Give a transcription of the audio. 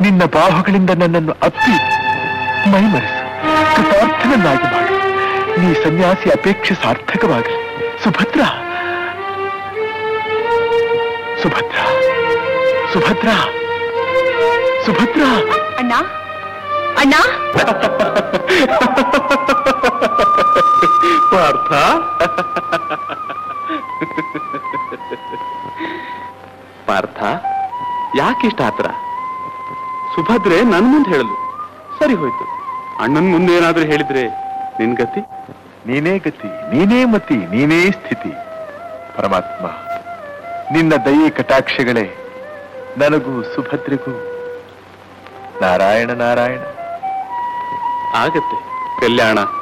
ನಿನ್ನ ಬಾಹುಗಳಿಂದ ನನ್ನನ್ನು ಅಪ್ಪಿ ಮೈಮರೆಸು ಕೃತಾರ್ಥನನ್ನಾಗಿ ಮಾಡು ನೀ ಸನ್ಯಾಸಿ ಅಪೇಕ್ಷೆ ಸಾರ್ಥಕವಾಗಲಿ ಸುಭದ್ರ ಸುಭದ್ರ ಸುಭದ್ರ ಸುಭದ್ರ ಅಣ್ಣ ಅಣ್ಣ ಪಾರ್ಥ ಪಾರ್ಥ ಯಾಕಿಷ್ಟ ಆತರ ಸುಭದ್ರೆ ನನ್ ಮುಂದೆ ಹೇಳಲು ಸರಿ ಹೋಯ್ತು ಅಣ್ಣನ್ ಮುಂದೆ ಏನಾದ್ರೂ ಹೇಳಿದ್ರೆ ನಿನ್ ಗತಿ ನೀನೇ ಗತಿ ನೀನೇ ಮತಿ ನೀನೇ ಸ್ಥಿತಿ ಪರಮಾತ್ಮ ನಿನ್ನ ದಯೆ ಕಟಾಕ್ಷಗಳೇ ನನಗೂ ಸುಭದ್ರಿಗೂ ನಾರಾಯಣ ನಾರಾಯಣ ಆಗತ್ತೆ ಕಲ್ಯಾಣ